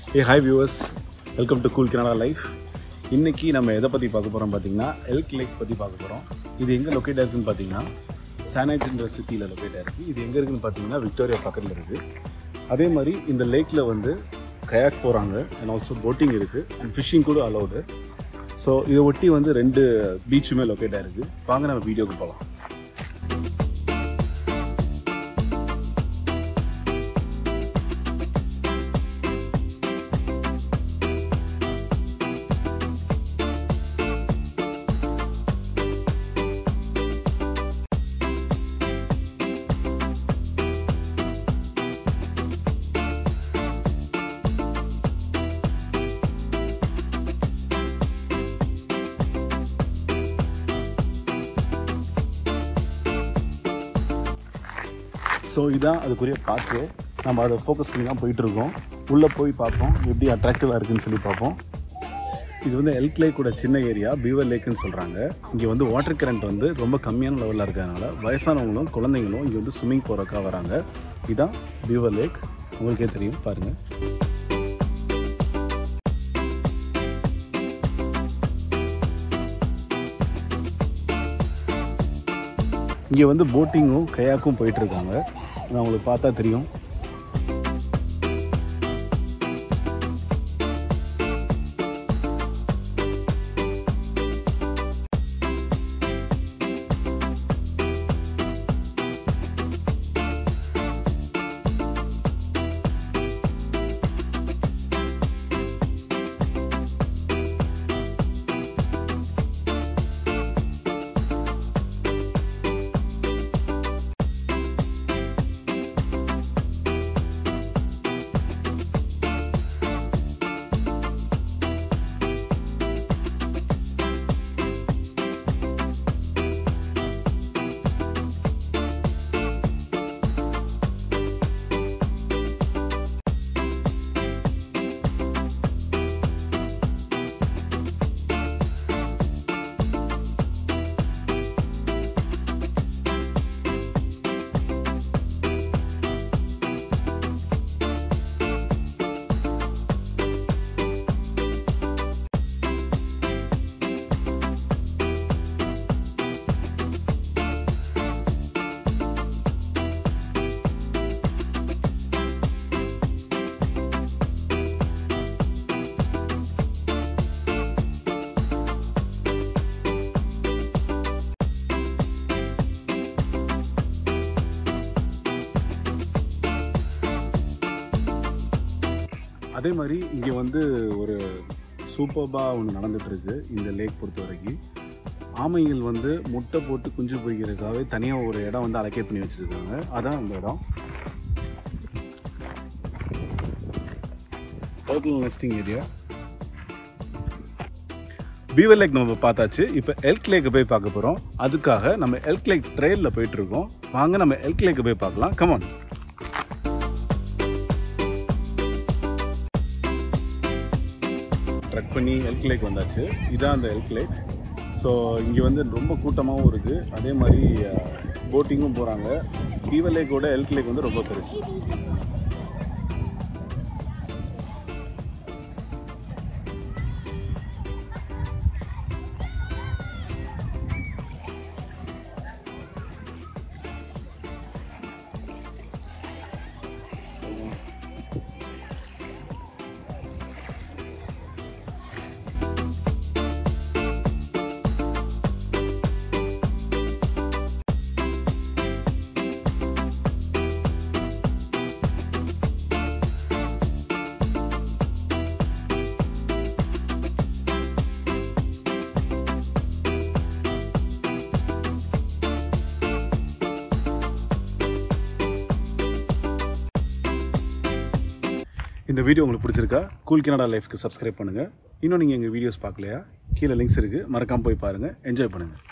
A hi viewers welcome to cool Canada life இன்னைக்கு நம்ம எதை பற்றி பார்க்க போகிறோம் பார்த்தீங்கன்னா எல்க் லேக் பற்றி பார்க்க போகிறோம் இது எங்கே லொக்கேட் ஆயிருக்குன்னு பார்த்தீங்கன்னா சானேஜ்ன்ற சிட்டியில் லொக்கேட் ஆயிருக்கு இது எங்கே இருக்குன்னு பார்த்தீங்கன்னா விக்டோரியா பக்கத்தில் இருக்குது அதே மாதிரி இந்த லேக்கில் வந்து கயாக் போகிறாங்க அண்ட் ஆல்சோ போட்டிங் இருக்குது அண்ட் ஃபிஷ்ஷிங் கூட அலௌடு ஸோ இதை ஒட்டி வந்து ரெண்டு பீச்சுமே லொக்கேட் ஆயிருக்கு வாங்க நம்ம வீடியோக்கு போகலாம் ஸோ இதுதான் அதுக்குரிய பார்க்கு நம்ம அதை ஃபோக்கஸ் பண்ணி தான் போயிட்டுருக்கோம் உள்ளே போய் பார்ப்போம் எப்படி அட்ராக்டிவாக இருக்குன்னு சொல்லி பார்ப்போம் இது வந்து எல்க் லேக்கோட சின்ன ஏரியா பீவர் லேக்குன்னு சொல்கிறாங்க இங்கே வந்து வாட்டர் கரண்ட் வந்து ரொம்ப கம்மியான லெவலில் இருக்கிறதுனால வயசானவங்களும் குழந்தைங்களும் இங்கே வந்து ஸ்விம்மிங் போகிறக்கா வராங்க இதுதான் பீவர் லேக் உங்களுக்கே தெரியும் பாருங்கள் இங்கே வந்து போட்டிங்கும் கயாக்கும் போயிட்டு இருக்காங்க நான் உங்களுக்கு பார்த்தா தெரியும் அதே மாதிரி இங்கே வந்து ஒரு சூப்பர்பாக ஒன்று நடந்துட்டு இருக்கு இந்த லேக் பொறுத்த வரைக்கும் ஆமைகள் வந்து முட்டை போட்டு குஞ்சு பொய்க்கிறதுக்காகவே தனியாக ஒரு இடம் வந்து அலோகேட் பண்ணி வச்சுருக்காங்க அதான் அந்த இடம் total nesting area beaver lake நம்ம பார்த்தாச்சு இப்போ எல்க் லேக்கு போய் பார்க்க போகிறோம் அதுக்காக நம்ம எல்க் லேக் ட்ரெயிலில் போயிட்டு இருக்கோம் வாங்க நம்ம எல்க் லேக்கு போய் பார்க்கலாம் கமான் ட்ரக் பண்ணி எல்க் லேக் வந்தாச்சு இதான் அந்த எல்க் லேக் ஸோ இங்கே வந்து ரொம்ப கூட்டமாகவும் இருக்குது அதே மாதிரி போட்டிங்கும் போகிறாங்க பீவர் லேக்கோட எல்க் லேக் வந்து ரொம்ப பெருசு இந்த வீடியோ உங்களுக்கு பிடிச்சிருக்கா கூல் கனடா லைஃப்க்கு சப்ஸ்கிரைப் பண்ணுங்கள் இன்னும் நீங்கள் எங்கள் வீடியோஸ் பார்க்கலையா கீழே லிங்க்ஸ் இருக்குது மறக்காமல் போய் பாருங்கள் என்ஜாய் பண்ணுங்கள்